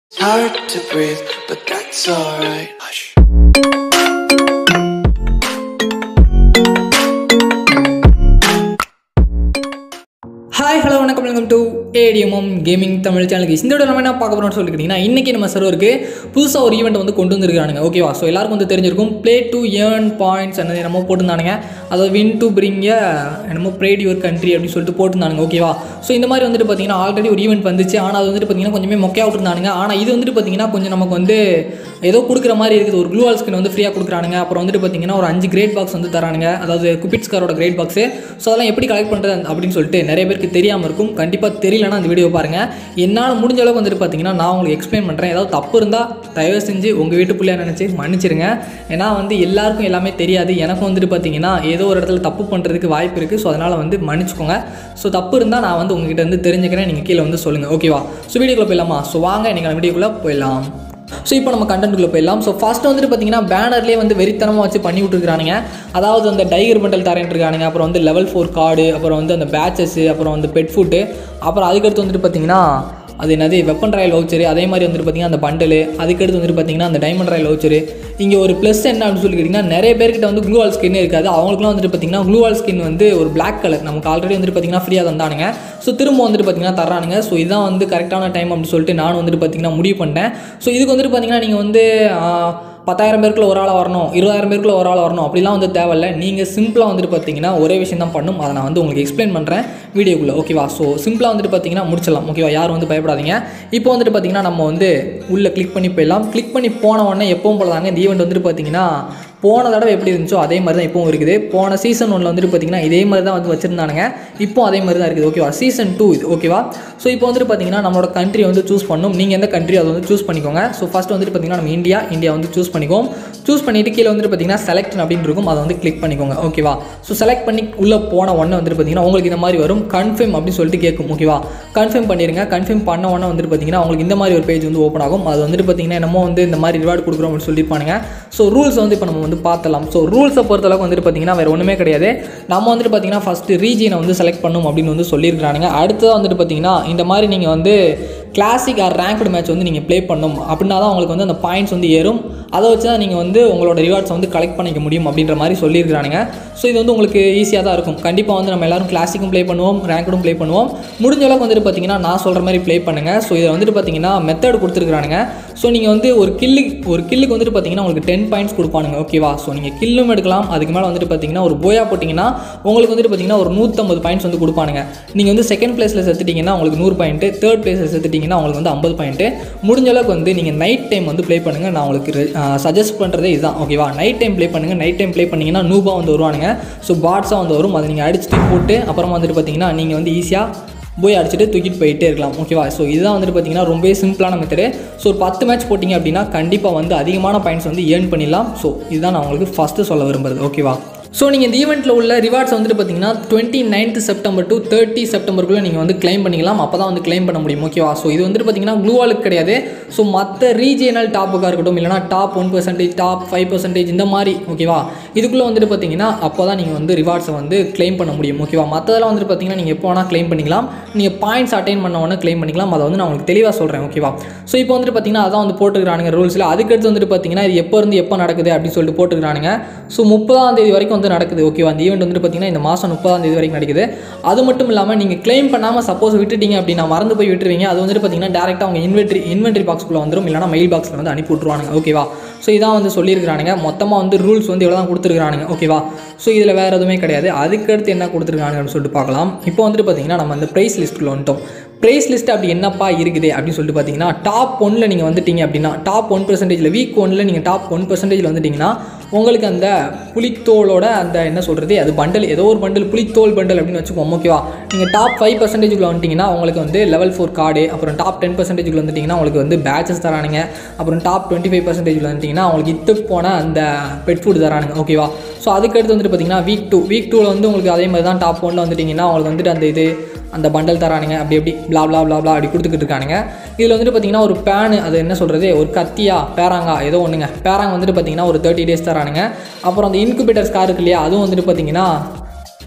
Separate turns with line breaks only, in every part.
It's hard to breathe, but that's alright. Hush.
Hi hello வணக்கம் welcome to ATMM gaming Tamil சேனலுக்கு இந்த விட நம்ம என்ன பார்க்க போகிறோம்னு சொல்லிக்கிட்டிங்கன்னா இன்றைக்கி நம்ம சர்வருக்கு புதுசாக ஒரு ஈவெண்ட் வந்து கொண்டு வந்திருக்கானுங்க ஓகேவா ஸோ எல்லாருக்கும் வந்து தெரிஞ்சிருக்கும் ப்ளே டு ஏர்ன் பாயிண்ட்ஸ் என்னது என்னமோ போட்டிருந்தானுங்க அதாவது வின் டு பிரிங் என்னமோ ப்ரேட் யுவர் கண்ட்ரி அப்படின்னு சொல்லிட்டு போட்டிருந்தானுங்க ஓகேவா ஸோ இந்த மாதிரி வந்துட்டு பார்த்தீங்கன்னா ஆல்ரெடி ஒரு ஈவெண்ட் வந்துச்சு ஆனால் அது வந்துட்டு பார்த்தீங்கன்னா கொஞ்சமே மொக்கையாக விட்டுருந்தானுங்க ஆனால் இது வந்துட்டு பார்த்தீங்கன்னா கொஞ்சம் நமக்கு வந்து ஏதோ கொடுக்குற மாதிரி இருக்குது ஒரு க்ளூவால் ஸ்கின் வந்து ஃப்ரீயாக கொடுக்குறானுங்க அப்புறம் வந்துட்டு பார்த்தீங்கன்னா ஒரு அஞ்சு கிரேட் பாக்ஸ் வந்து தரானுங்க அதாவது குபிட்ஸ்காரோட கிரேட் பாக்ஸு ஸோ அதெல்லாம் எப்படி கலெக்ட் பண்ணுறது அப்படின்னு சொல்லிட்டு நிறைய பேருக்கு தெரியாமல் இருக்கும் கண்டிப்பாக தெரியலனா அந்த வீடியோ பாருங்கள் என்னால் முடிஞ்ச அளவுக்கு வந்துட்டு பார்த்தீங்கன்னா நான் உங்களுக்கு எக்ஸ்பிளைன் பண்ணுறேன் ஏதாவது தப்பு இருந்தால் தயவு செஞ்சு உங்கள் வீட்டு பிள்ளைய நினச்சி மன்னிச்சிருங்க ஏன்னா வந்து எல்லாருக்கும் எல்லாமே தெரியாது எனக்கும் வந்துட்டு பார்த்தீங்கன்னா ஏதோ ஒரு இடத்துல தப்பு பண்ணுறதுக்கு வாய்ப்பு இருக்குது ஸோ அதனால் வந்து மன்னிச்சுக்கோங்க ஸோ தப்பு இருந்தால் நான் வந்து உங்ககிட்ட வந்து தெரிஞ்சுக்கிறேன் நீங்கள் கீழே வந்து சொல்லுங்கள் ஓகேவா ஸோ வீடியோக்குள்ளே போயிடலாமா ஸோ வாங்க நீங்கள் வீடியோக்குள்ளே போயிடலாம் ஸோ இப்போ நம்ம கண்டென்ட்டுக்குள்ளே போயிடலாம் ஸோ ஃபஸ்ட்டு வந்துட்டு பார்த்தீங்கன்னா பேனர்லேயே வந்து வெறித்தனமாக வச்சு பண்ணி விட்டுருக்கானுங்க அதாவது அந்த டைகர் பண்டல் தரேன் இருக்கானுங்க அப்புறம் வந்து லெவல் ஃபோர் கார்டு அப்புறம் வந்து அந்த பேச்சஸ்ஸு அப்புறம் வந்து பெட் ஃபுட்டு அப்புறம் அதுக்கடுத்து வந்துட்டு பார்த்தீங்கன்னா அது என்னது வெப்பன் ராயல் வவுச்சரு அதே மாதிரி வந்துட்டு பார்த்தீங்கன்னா அந்த பண்டலு அதுக்கடுத்து வந்துட்டு பார்த்தீங்கன்னா அந்த டைமண்ட் ராயல் வவுச்சரு இங்கே ஒரு ப்ளஸ் என்ன அப்படின்னு சொல்லி கேட்டிங்கன்னா நிறைய பேர்கிட்ட வந்து க்ளூ வால் ஸ்கின் இருக்காது அவங்களுக்குலாம் வந்துட்டு பார்த்தீங்கன்னா க்ளூ வால் ஸ்கின் வந்து ஒரு பிளாக் கலர் நமக்கு ஆல்ரெடி வந்துட்டு பார்த்தீங்கன்னா ஃப்ரீயாக தந்தானுங்க ஸோ திரும்ப வந்துட்டு பார்த்தீங்கன்னா தர்றானுங்க ஸோ இதுதான் வந்து கரெக்டான டைம் அப்படின்னு சொல்லிட்டு நானும் வந்துட்டு பார்த்தீங்கன்னா முடிவு பண்ணிட்டேன் ஸோ இதுக்கு வந்துட்டு பார்த்தீங்கன்னா நீங்கள் வந்து ஆஹ், பத்தாயிரம் பேருக்குள்ள ஒரு ஆள் வரணும் இருபதாயிரம் பேருக்குள்ள ஒரு ஆள் வரணும் அப்படிலாம் வந்து தேவையில்ல நீங்கள் சிம்பிளாக வந்துட்டு பார்த்தீங்கன்னா ஒரே விஷயம் தான் பண்ணும் அதை நான் வந்து உங்களுக்கு எக்ஸ்பிளைன் பண்ணுறேன் வீடியோக்குள்ளே ஓகேவா ஸோ சிம்பிளாக வந்துட்டு பார்த்தீங்கன்னா முடிச்சிடலாம் ஓகேவா யாரும் வந்து பயப்படாதீங்க இப்போ வந்துட்டு பார்த்தீங்கன்னா நம்ம வந்து உள்ளே கிளிக் பண்ணி போயிடலாம் கிளிக் பண்ணி போன உடனே எப்பவும் போல தாங்க இந்த ஈவெண்ட் வந்துட்டு பார்த்தீங்கன்னா போன தடவை எப்படி இருந்துச்சோ அதே மாதிரி தான் இப்போவும் இருக்குது போன சீசன் ஒன்றில் வந்துட்டு பார்த்தீங்கன்னா இதே மாதிரி தான் வந்து வச்சுருந்தானுங்க இப்போ அதே மாதிரி தான் இருக்குது ஓகேவா சீசன் டூ இது ஓகேவா ஸோ இப்போ வந்துட்டு பார்த்தீங்கன்னா நம்மளோட கண்ட்ரி வந்து சூஸ் பண்ணணும் நீங்கள் எந்த கண்ட்ரி அதை வந்து சூஸ் பண்ணிக்கோங்க ஸோ ஃபஸ்ட் வந்துட்டு பார்த்தீங்கன்னா நம்ம இந்தியா இந்தியா வந்து சூஸ் பண்ணிக்கோம் சூஸ் பண்ணிட்டு கீழே வந்துட்டு பார்த்தீங்கன்னா செலக்ட் அப்படின்னு இருக்கும் அதை வந்து கிளிக் பண்ணிக்கோங்க ஓகேவா ஸோ செலக்ட் பண்ணி உள்ளே போன உடனே வந்துட்டு பார்த்தீங்கன்னா உங்களுக்கு இந்த மாதிரி வரும் கன்ஃபார்ம் அப்படின்னு சொல்லிட்டு கேட்கும் ஓகேவா கன்ஃபார்ம் பண்ணிடுங்க கன்ஃபார்ம் பண்ண உடனே வந்துட்டு பார்த்தீங்கன்னா உங்களுக்கு இந்த மாதிரி ஒரு பேஜ் வந்து ஓப்பன் ஆகும் அது வந்துட்டு பார்த்தீங்கன்னா என்னமோ வந்து இந்த மாதிரி ரிவார்டு கொடுக்குறோம் அப்படின்னு சொல்லியிருப்பானுங்க ஸோ ரூல்ஸ் வந்து இப்போ நம்ம வந்து பார்த்தலாம் ஸோ ரூல்ஸை பொறுத்தளவுக்கு வந்துட்டு பார்த்தீங்கன்னா வேறு ஒன்றுமே கிடையாது நம்ம வந்துட்டு பார்த்தீங்கன்னா ஃபஸ்ட்டு ரீஜியனை வந்து செலக்ட் பண்ணும் அப்படின்னு வந்து சொல்லியிருக்கானுங்க அடுத்ததாக வந்துட்டு பார்த்தீங்கன்னா இந்த மாதிரி நீங்கள் வந்து கிளாசிக் ஆர் ரேங்க்டு மேட்ச் வந்து நீங்கள் ப்ளே பண்ணணும் அப்படின்னா தான் உங்களுக்கு வந்து அந்த பாயிண்ட்ஸ் வந்து ஏறும் அதை வச்சு தான் நீங்கள் வந்து உங்களோட ரிவார்ட்ஸ் வந்து கலெக்ட் பண்ணிக்க முடியும் அப்படின்ற மாதிரி சொல்லியிருக்கானுங்க ஸோ இது வந்து உங்களுக்கு ஈஸியாக தான் இருக்கும் கண்டிப்பாக வந்து நம்ம எல்லாரும் கிளாசிக்கும் ப்ளே பண்ணுவோம் ரேங்க்டும் ப்ளே பண்ணுவோம் முடிஞ்ச அளவுக்கு வந்துட்டு பார்த்தீங்கன்னா நான் சொல்கிற மாதிரி ப்ளே பண்ணுங்கள் ஸோ இதில் வந்துட்டு பார்த்தீங்கன்னா மெத்தட் கொடுத்துருக்கானுங்க ஸோ நீங்கள் வந்து ஒரு கில்லு ஒரு கில்லுக்கு வந்துட்டு பார்த்தீங்கன்னா உங்களுக்கு டென் பாயிண்ட்ஸ் கொடுப்பானுங்க ஓகேவா ஸோ நீங்கள் கில்லும் எடுக்கலாம் அதுக்கு மேலே வந்துட்டு பார்த்தீங்கன்னா ஒரு போயா போட்டிங்கன்னா உங்களுக்கு வந்துட்டு பார்த்தீங்கன்னா ஒரு நூற்றம்பது பாயிண்ட்ஸ் வந்து கொடுப்பானுங்க நீங்கள் வந்து செகண்ட் பிளேஸில் செத்துட்டிங்கன்னா உங்களுக்கு நூறு பாயிண்ட்டு தேர்ட் பிளேஸில் செத்துட்டிங்கன்னா உங்களுக்கு வந்து ஐம்பது பாயிண்ட்டு முடிஞ்ச அளவுக்கு வந்து நீங்கள் நைட் டைம் வந்து ப்ளே பண்ணுங்கள் நான் உங்களுக்கு சஜஸ்ட் பண்ணுறதே இதுதான் ஓகேவா நைட் டைம் ப்ளே பண்ணுங்கள் நைட் டைம் ப்ளே பண்ணிங்கன்னா நூபா வந்து வருவானுங்க ஸோ பாட்ஸாக வந்து வரும் அதை நீங்கள் அடிச்சு தூக்கி போட்டு அப்புறமா வந்துட்டு பார்த்தீங்கன்னா நீங்கள் வந்து ஈஸியாக போய் அடிச்சுட்டு தூக்கிட்டு போயிட்டே இருக்கலாம் ஓகேவா ஸோ இதுதான் வந்துட்டு பார்த்தீங்கன்னா ரொம்பவே சிம்பிளான மெத்தடு ஸோ ஒரு பத்து மேட்ச் போட்டிங்க அப்படின்னா கண்டிப்பாக வந்து அதிகமான பாயிண்ட்ஸ் வந்து ஏர்ன் பண்ணிடலாம் ஸோ இதுதான் நான் உங்களுக்கு ஃபஸ்ட்டு சொல்ல விரும்புறது ஓகேவா ஸோ நீங்கள் இந்த ஈவெண்ட்டில் உள்ள ரிவார்ட்ஸ் வந்துட்டு பார்த்தீங்கன்னா twenty ninth September to thirty செப்டம்பருக்குள்ளே நீங்கள் வந்து க்ளைம் பண்ணிக்கலாம் அப்போ தான் வந்து க்ளைம் பண்ண முடியும் ஓகேவா ஸோ இது வந்துட்டு பார்த்தீங்கன்னா க்ளூவாலுக்கு கிடையாது ஸோ மற்ற ரீஜியனல் டாப்புக்காக இருக்கட்டும் இல்லைனா top one percentage top five percentage இந்த மாதிரி ஓகேவா இதுக்குள்ளே வந்துட்டு பார்த்தீங்கன்னா அப்போ தான் நீங்கள் வந்து ரிவார்ட்ஸை வந்து க்ளைம் பண்ண முடியும் ஓகேவா மற்றதெல்லாம் வந்துட்டு பார்த்தீங்கன்னா நீங்கள் எப்போ வேணால் க்ளைம் பண்ணிக்கலாம் நீங்கள் பாயிண்ட்ஸ் அட்டைன் பண்ண உடனே க்ளைம் பண்ணிக்கலாம் அதை வந்து நான் உங்களுக்கு தெளிவாக சொல்கிறேன் ஓகேவா ஸோ இப்போ வந்துட்டு பார்த்தீங்கன்னா அதான் வந்து போட்டுக்கிறானுங்க ரூல்ஸில் அதுக்கடுத்து வந்துட்டு பார்த்தீங்கன்னா இது எப்போ இருந்து எப்போ நடக்குது அப்படின்னு சொல்லிட்டு போட்டுக்கிறானுங்க ஸோ முப்பதாம் தேதி வரைக்கும் வந்து நடக்குது ஓகேவா அந்த ஈவெண்ட் வந்துட்டு பார்த்தீங்கன்னா இந்த மாதம் முப்பதாம் தேதி வரைக்கும் நடக்குது அது மட்டும் இல்லாமல் நீங்கள் க்ளைம் பண்ணாமல் சப்போஸ் விட்டுட்டீங்க அப்படின்னா மறந்து போய் விட்டுருவீங்க அது வந்துட்டு பார்த்தீங்கன்னா டேரெக்டாக அவங்க இன்வென்ட்ரி இன்வென்ட்ரி பாக்ஸ்க்குள்ளே வந்துடும் இல்லைனா மெயில் பாக்ஸில் வந்து அனுப்பி விட்ருவானுங்க ஓகேவா ஸோ இதான் வந்து சொல்லியிருக்கிறானுங்க மொத்தமாக வந்து ரூல்ஸ் வந்து எவ்வளோ தான் கொடுத்துருக்கானுங்க ஓகேவா ஸோ இதில் வேறு எதுவுமே கிடையாது அதுக்கடுத்து என்ன கொடுத்துருக்காங்க அப்படின்னு சொல்லிட்டு பார்க்கலாம் இப்போ வந்துட்டு பார்த்தீங்கன்னா நம்ம அந்த ப்ரைஸ் லிஸ்ட்டுக்குள்ள வந்துட்டோம் ப்ரைஸ் லிஸ்ட் அப்படி என்னப்பா இருக்குது அப்படின்னு சொல்லிட்டு பார்த்தீங்கன்னா டாப் ஒன்னில் நீங்கள் வந்துட்டீங்க அப்படின்னா டாப் ஒன் பர்சன்டேஜில் வீக் ஒன்னில் நீங்கள் டாப் ஒன் பர்சன்டேஜில் வந்துட்டீங்கன்னா உங்களுக்கு அந்த புலித்தோலோட அந்த என்ன சொல்கிறது அது பண்டல் ஏதோ ஒரு பண்டல் புலித்தோல் பண்டல் அப்படின்னு வச்சுக்கோம் ஓகேவா நீங்கள் டாப் ஃபைவ் பர்சன்டேஜுக்குள்ள வந்துட்டிங்கன்னா உங்களுக்கு வந்து லெவல் ஃபோர் கார்டு அப்புறம் டாப் டென் பர்சன்டேஜுக்குள்ள வந்துட்டிங்கன்னா உங்களுக்கு வந்து பேச்சஸ் தரானுங்க அப்புறம் டாப் டுவெண்ட்டி ஃபைவ் பர்சன்டேஜில் வந்துட்டிங்கன்னா உங்களுக்கு இத்து போன அந்த பெட் ஃபுட் தரானுங்க ஓகேவா ஸோ அதுக்கடுத்து வந்துட்டு பார்த்தீங்கன்னா வீக் டூ வீக் டூவில் வந்து உங்களுக்கு அதே மாதிரி தான் டாப் ஒன்னில் வந்துட்டிங்கன்னா உங்களுக்கு வந்துட்டு அந்த இது அந்த பண்டல் தரானுங்க அப்படி எப்படி blah blah blah blah அப்படி கொடுத்துக்கிட்டு இருக்கானுங்க இதில் வந்துட்டு பார்த்தீங்கன்னா ஒரு பேனு அது என்ன சொல்கிறது ஒரு கத்தியா பேராங்கா ஏதோ ஒன்றுங்க பேராங்க வந்துட்டு பார்த்தீங்கன்னா ஒரு தேர்ட்டி டேஸ் தரானுங்க அப்புறம் அந்த இன்குபேட்டர்ஸ் கார் இருக்கு இல்லையா அதுவும் வந்துட்டு பார்த்தீங்கன்னா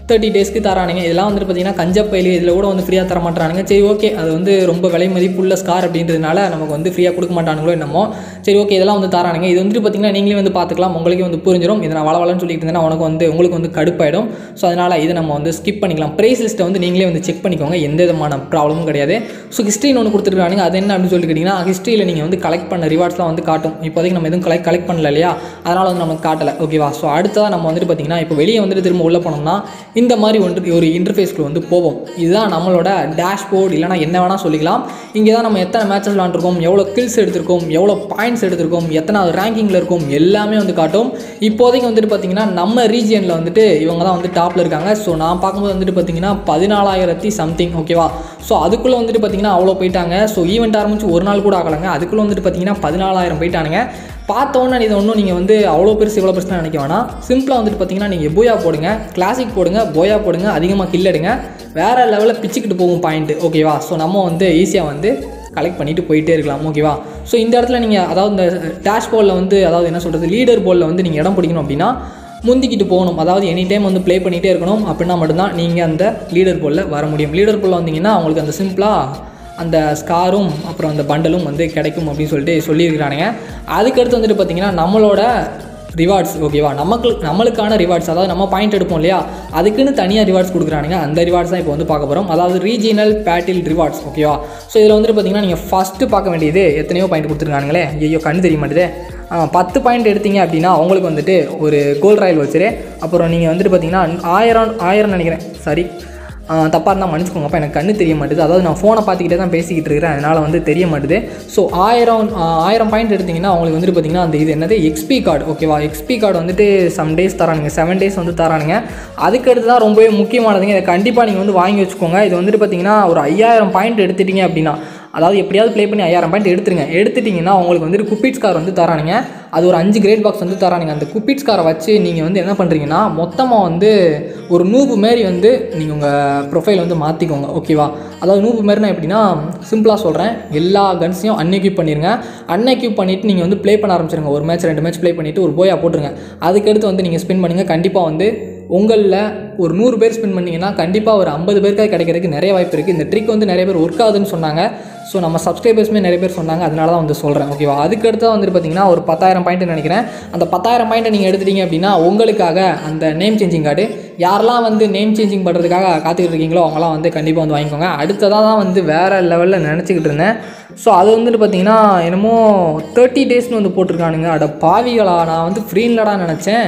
தேர்ட்டி டேஸ்க்கு தரானுங்க இதெல்லாம் வந்துட்டு பார்த்தீங்கன்னா கஞ்சப்பையில் இதில் கூட வந்து ஃப்ரீயாக தர மாட்டானுங்க சரி ஓகே அது வந்து ரொம்ப விலை மதிப்புள்ள ஸ்கார் அப்படின்றதுனால நமக்கு வந்து ஃப்ரீயாக கொடுக்க மாட்டானுங்களோ என்னமோ சரி ஓகே இதெல்லாம் வந்து தரானுங்க இது வந்துட்டு பார்த்தீங்கன்னா நீங்களே வந்து பார்த்துக்கலாம் உங்களுக்கே வந்து புரிஞ்சிடும் இதை நான் வளவலன்னு சொல்லிட்டு இருந்தேன்னா உனக்கு வந்து உங்களுக்கு வந்து கடுப்பாயிடும் ஸோ அதனால் இதை நம்ம வந்து ஸ்கிப் பண்ணிக்கலாம் ப்ரைஸ் லிஸ்ட்டை வந்து நீங்களே வந்து செக் பண்ணிக்கோங்க எந்த விதமான ப்ராப்ளமும் கிடையாது ஸோ ஹிஸ்ட்ரின்னு ஒன்று கொடுத்துருக்கானுங்க அது என்ன அப்படின்னு சொல்லிட்டு கேட்டிங்கன்னா ஹிஸ்ட்ரியில் நீங்கள் வந்து கலெக்ட் பண்ண ரிவார்ட்ஸ்லாம் வந்து காட்டும் இப்போதைக்கு நம்ம எதுவும் கலெக்ட் கலெக்ட் பண்ணல இல்லையா அதனால் வந்து நமக்கு காட்டலை ஓகேவா ஸோ அடுத்ததாக நம்ம வந்துட்டு பார்த்தீங்கன்னா இப்போ வெளியே வந்துட்டு திரும்ப உள்ளே போனோம்னா இந்த மாதிரி ஒன்று ஒரு இன்டர்ஃபேஸ்க்கு வந்து போவோம் இதுதான் நம்மளோட டேஷ்போர்ட் இல்லைனா என்ன வேணால் சொல்லிக்கலாம் இங்கே தான் நம்ம எத்தனை மேட்சஸ் விளாண்டுருக்கோம் எவ்வளோ கில்ஸ் எடுத்திருக்கோம் எவ்வளோ பாயிண்ட்ஸ் எடுத்திருக்கோம் எத்தனாவது ரேங்கிங்கில் இருக்கும் எல்லாமே வந்து காட்டும் இப்போதைக்கு வந்துட்டு பார்த்தீங்கன்னா நம்ம ரீஜியனில் வந்துட்டு இவங்க தான் வந்து டாப்பில் இருக்காங்க ஸோ நான் பார்க்கும்போது வந்துட்டு பார்த்தீங்கன்னா பதினாலாயிரத்தி சம்திங் ஓகேவா ஸோ அதுக்குள்ளே வந்துட்டு பார்த்தீங்கன்னா அவ்வளோ போயிட்டாங்க ஸோ ஈவெண்ட் ஆரம்பிச்சு ஒரு நாள் கூட ஆகலைங்க அதுக்குள்ளே வந்துட்டு பார்த்தீங்கன்னா பதினாலாயிரம் போயிட்டானுங்க பார்த்தோன்னே இது ஒன்றும் நீங்கள் வந்து அவ்வளோ பெருசு இவ்வளோ பெருசு நினைக்க வேணாம் சிம்பிளாக வந்துட்டு பார்த்தீங்கன்னா நீங்கள் போயா போடுங்க கிளாசிக் போடுங்க போயா போடுங்க அதிகமாக கில் எடுங்க வேறு லெவலில் பிச்சுக்கிட்டு போகும் பாயிண்ட்டு ஓகேவா ஸோ நம்ம வந்து ஈஸியாக வந்து கலெக்ட் பண்ணிட்டு போயிட்டே இருக்கலாம் ஓகேவா ஸோ இந்த இடத்துல நீங்கள் அதாவது இந்த டேஷ் போர்டில் வந்து அதாவது என்ன சொல்கிறது லீடர் போர்டில் வந்து நீங்கள் இடம் பிடிக்கணும் அப்படின்னா முந்திக்கிட்டு போகணும் அதாவது எனி டைம் வந்து ப்ளே பண்ணிகிட்டே இருக்கணும் அப்படின்னா மட்டும்தான் நீங்கள் அந்த லீடர் போலில் வர முடியும் லீடர் போலில் வந்தீங்கன்னா உங்களுக்கு அந்த சிம்பிளாக அந்த ஸ்காரும் அப்புறம் அந்த பண்டலும் வந்து கிடைக்கும் அப்படின்னு சொல்லிட்டு சொல்லியிருக்கிறானுங்க அதுக்கடுத்து வந்துட்டு பார்த்தீங்கன்னா நம்மளோட ரிவார்ட்ஸ் ஓகேவா நமக்கு நம்மளுக்கான ரிவார்ட்ஸ் அதாவது நம்ம பாயிண்ட் எடுப்போம் இல்லையா அதுக்குன்னு தனியாக ரிவார்ட்ஸ் கொடுக்குறானுங்க அந்த ரிவார்ட்ஸ் தான் இப்போ வந்து பார்க்க போகிறோம் அதாவது ரீஜினல் பேட்டில் ரிவார்ட்ஸ் ஓகேவா ஸோ இதில் வந்துட்டு பார்த்தீங்கன்னா நீங்கள் ஃபஸ்ட்டு பார்க்க வேண்டியது எத்தனையோ பாயிண்ட் கொடுத்துருக்கானுங்களே ஐயோ கண்ணு தெரிய மாட்டேதே ஆ, பத்து பாயிண்ட் எடுத்தீங்க அப்படின்னா உங்களுக்கு வந்துட்டு ஒரு கோல்ட் ராயல் வச்சுரு அப்புறம் நீங்கள் வந்துட்டு பார்த்தீங்கன்னா ஆயிரம் ஆயிரம் நினைக்கிறேன் சாரி தப்பாக இருந்தால் மன்னிச்சுக்கோங்க அப்போ எனக்கு கண்ணு தெரிய மாட்டுது அதாவது நான் ஃபோனை பார்த்துக்கிட்டே தான் பேசிக்கிட்டு இருக்கிறேன் அதனால் வந்து தெரிய மாட்டுது ஸோ ஆயிரம் ஆ, ஆயிரம் பாயிண்ட் எடுத்திங்கன்னா உங்களுக்கு வந்துட்டு பார்த்தீங்கன்னா அந்த இது என்னது எக்ஸ்பி கார்டு ஓகேவா எக்ஸ்பி கார்டு வந்துட்டு சம் டேஸ் தரானுங்க செவன் டேஸ் வந்து தரானுங்க அதுக்கடுத்து தான் ரொம்பவே முக்கியமானதுங்க இதை கண்டிப்பாக நீங்கள் வந்து வாங்கி வச்சுக்கோங்க இது வந்துட்டு பார்த்தீங்கன்னா ஒரு ஐயாயிரம் பாயிண்ட் எடுத்துட்டீங்க அப்படின்னா அதாவது எப்படியாவது ப்ளே பண்ணி ஐயாயிரம் பாயிண்ட் எடுத்துருங்க எடுத்துட்டிங்கன்னா உங்களுக்கு வந்துட்டு குப்பிட்ஸ் கார் வந்து தரானுங்க அது ஒரு அஞ்சு கிரேட் பாக்ஸ் வந்து தரானுங்க அந்த குப்பிட்ஸ் காரை வச்சு நீங்கள் வந்து என்ன பண்ணுறீங்கன்னா மொத்தமாக வந்து ஒரு நூபு மாரி வந்து நீங்கள் உங்கள் ப்ரொஃபைல் வந்து மாற்றிக்கோங்க ஓகேவா அதாவது நூபு மாரினா எப்படின்னா சிம்பிளாக சொல்கிறேன் எல்லா கன்ஸையும் அன்எக்யூப் பண்ணிடுங்க அன்எக்யூப் பண்ணிவிட்டு நீங்கள் வந்து ப்ளே பண்ண ஆரம்பிச்சிருங்க ஒரு மேட்ச் ரெண்டு மேட்ச் ப்ளே பண்ணிவிட்டு ஒரு போயா போட்டுருங்க அதுக்கடுத்து வந்து நீங்கள் ஸ்பின் பண்ணுங்கள் கண்டிப்பாக வந்து உங்களில் ஒரு நூறு பேர் ஸ்பெண்ட் பண்ணிங்கன்னா கண்டிப்பாக ஒரு ஐம்பது பேருக்காக கிடைக்கிறதுக்கு நிறைய வாய்ப்பு இருக்குது இந்த ட்ரிக் வந்து நிறைய பேர் ஒர்க் ஆகுதுன்னு சொன்னாங்க ஸோ நம்ம சப்ஸ்கிரைபர்ஸுமே நிறைய பேர் சொன்னாங்க அதனால தான் வந்து சொல்கிறேன் ஓகேவா அதுக்கடுத்து வந்துட்டு பார்த்தீங்கன்னா ஒரு பத்தாயிரம் பாயிண்ட் நினைக்கிறேன் அந்த பத்தாயிரம் பாயிண்ட்டை நீங்கள் எடுத்துட்டீங்க அப்படின்னா உங்களுக்காக அந்த நேம் சேஞ்சிங் கார்டு யாரெல்லாம் வந்து நேம் சேஞ்சிங் பண்ணுறதுக்காக காத்துக்கிட்டு இருக்கீங்களோ அவங்களாம் வந்து கண்டிப்பாக வந்து வாங்கிக்கோங்க அடுத்ததாக தான் வந்து வேறு லெவலில் நினச்சிக்கிட்டு இருந்தேன் ஸோ அது வந்துட்டு பார்த்தீங்கன்னா என்னமோ தேர்ட்டி டேஸ்னு வந்து போட்டிருக்கானுங்க அட பாவிகளா நான் வந்து ஃப்ரீன்லடா நினச்சேன்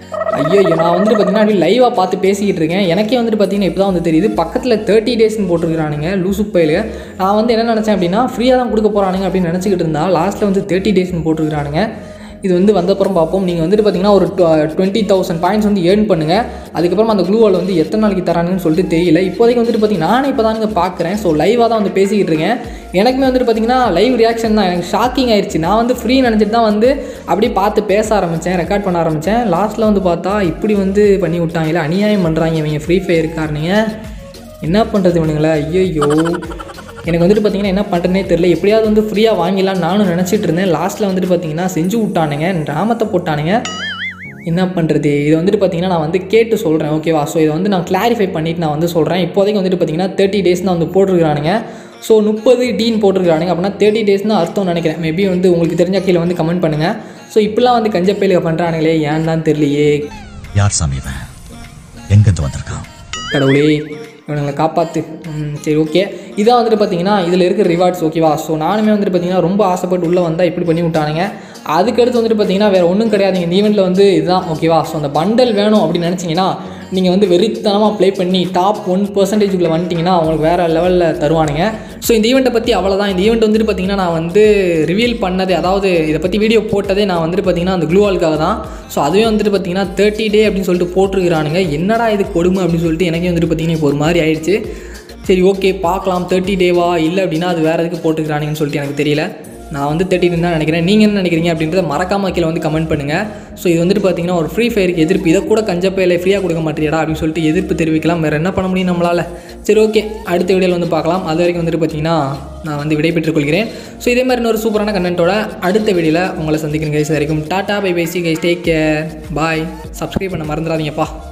ஐயோ நான் வந்துட்டு பார்த்தீங்கன்னா அப்படி லைவாக பார்த்து பேசிக்கிட்டு இருக்கேன் எனக்கே வந்துட்டு பார்த்தீங்கன்னா இப்போ தான் வந்து தெரியுது பக்கத்தில் தேர்ட்டி டேஸ்னு போட்டிருக்கிறானுங்க லூசு பயிலு நான் வந்து என்ன நினச்சேன் அப்படின்னா ஃப்ரீயாக தான் கொடுக்க போகிறானுங்க அப்படின்னு நினச்சிக்கிட்டு இருந்தா லாஸ்ட்டில் வந்து தேர்ட்டி டேஸ்னு போட்டிருக்கிறானுங்க இது வந்து வந்தப்புறம் பார்ப்போம் நீங்கள் வந்துட்டு பார்த்தீங்கன்னா ஒரு டுவெண்ட்டி தௌசண்ட் பாயிண்ட்ஸ் வந்து ஏர்ன் பண்ணுங்கள் அதுக்கப்புறம் அந்த க்ளூவால் வந்து எத்தனை நாளைக்கு தரானுங்கன்னு சொல்லிட்டு தெரியல இப்போதைக்கு வந்துட்டு பார்த்தீங்கன்னா நானே இப்போ தானுங்க பார்க்குறேன் ஸோ லைவாக தான் வந்து பேசிக்கிட்டு இருக்கேன் எனக்குமே வந்துட்டு பார்த்தீங்கன்னா லைவ் ரியாக்ஷன் தான் எனக்கு ஷாக்கிங் ஆயிடுச்சு நான் வந்து ஃப்ரீ நினச்சிட்டு தான் வந்து அப்படியே பார்த்து பேச ஆரம்பித்தேன் ரெக்கார்ட் பண்ண ஆரம்பித்தேன் லாஸ்ட்டில் வந்து பார்த்தா இப்படி வந்து பண்ணி விட்டாங்களே அநியாயம் பண்ணுறாங்க இவங்க ஃப்ரீ ஃபயர் காரணிங்க என்ன பண்ணுறது இவனுங்களா ஐயோ எனக்கு வந்துட்டு பார்த்தீங்கன்னா என்ன பண்ணுறேனே தெரியல எப்படியாவது வந்து ஃப்ரீயாக வாங்கிடலாம்னு நானும் நினச்சிட்டு இருந்தேன் லாஸ்ட்டில் வந்துட்டு பார்த்தீங்கன்னா செஞ்சு விட்டானுங்க ராமத்தை போட்டானுங்க என்ன பண்ணுறது இது வந்துட்டு பார்த்தீங்கன்னா நான் வந்து கேட்டு சொல்கிறேன் ஓகேவா ஸோ இதை வந்து நான் கிளாரிஃபை பண்ணிவிட்டு நான் வந்து சொல்கிறேன் இப்போதைக்கு வந்துட்டு பார்த்தீங்கன்னா தேர்ட்டி டேஸ் தான் வந்து போட்டிருக்கிறானுங்க ஸோ முப்பது டீன் போட்டிருக்கிறானுங்க அப்படின்னா தேர்ட்டி டேஸ் தான் அர்த்தம் நினைக்கிறேன் மேபி வந்து உங்களுக்கு தெரிஞ்ச கீழே வந்து கமெண்ட் பண்ணுங்கள் ஸோ இப்படிலாம் வந்து கஞ்சப்பையில் பண்ணுறானுங்களே ஏன் தான் தெரியலையே
யார் சாமி இவன் எங்கிருந்து வந்திருக்கான்
கடவுளே இவனுங்களை காப்பாற்று ம், சரி ஓகே இதான் வந்துட்டு பார்த்தீங்கன்னா இதில் இருக்கிற ரிவார்ட்ஸ் ஓகேவா ஸோ நானுமே வந்துட்டு பார்த்தீங்கன்னா ரொம்ப ஆசைப்பட்டு உள்ளே வந்தால் இப்படி பண்ணி விட்டானுங்க அதுக்கடுத்து வந்துட்டு பார்த்தீங்கன்னா வேறு ஒன்றும் கிடையாதுங்க இந்த ஈவெண்ட்டில் வந்து இதுதான் ஓகேவா ஸோ அந்த பண்டல் வேணும் அப்படின்னு நினச்சிங்கன்னா நீங்கள் வந்து வெறித்தனமாக ப்ளே பண்ணி டாப் ஒன் பர்சன்டேஜுக்குள்ளே வந்துட்டிங்கன்னா அவங்களுக்கு வேறு லெவலில் தருவானுங்க ஸோ இந்த ஈவெண்ட்டை பற்றி அவ்வளோதான் இந்த ஈவெண்ட் வந்துட்டு பார்த்தீங்கன்னா நான் வந்து ரிவீல் பண்ணது அதாவது இதை பற்றி வீடியோ போட்டதே நான் வந்துட்டு பார்த்தீங்கன்னா அந்த க்ளூவாலுக்காக தான் ஸோ அதுவே வந்துட்டு பார்த்தீங்கன்னா தேர்ட்டி டே அப்படின்னு சொல்லிட்டு போட்டிருக்கிறானுங்க என்னடா இது கொடுமை அப்படின்னு சொல்லிட்டு எனக்கே வந்துட்டு பார்த்தீங்கன்னா இப்போ ஒரு மாதிரி ஆயிடுச்சு சரி ஓகே பார்க்கலாம் தேர்ட்டி டேவா இல்லை அப்படின்னா அது வேறு எதுக்கு போட்டுக்கிறானுங்கன்னு சொல்லிட்டு எனக்கு தெரியல நான் வந்து தேர்ட்டி தான் நினைக்கிறேன் நீங்கள் என்ன நினைக்கிறீங்க அப்படின்றத மறக்காம கீழே வந்து கமெண்ட் பண்ணுங்கள் ஸோ இது வந்துட்டு பார்த்தீங்கன்னா ஒரு ஃப்ரீ ஃபயருக்கு எதிர்ப்பு இதை கூட கஞ்சப்பையில் ஃப்ரீயாக கொடுக்க மாட்டேறியடா அப்படின்னு சொல்லிட்டு எதிர்ப்பு தெரிவிக்கலாம் வேறு என்ன பண்ண முடியும் நம்மளால் சரி ஓகே அடுத்த வீடியோவில் வந்து பார்க்கலாம் அது வரைக்கும் வந்துட்டு பார்த்தீங்கன்னா நான் வந்து விடைபெற்றுக் கொள்கிறேன் ஸோ இதே மாதிரி இன்னொரு சூப்பரான கண்டென்ட்டோட அடுத்த வீடியோவில் உங்களை சந்திக்கிறேன் கைஸ் வரைக்கும் tata bye bye see guys take care bye subscribe பண்ண மறந்துடாதீங்கப்பா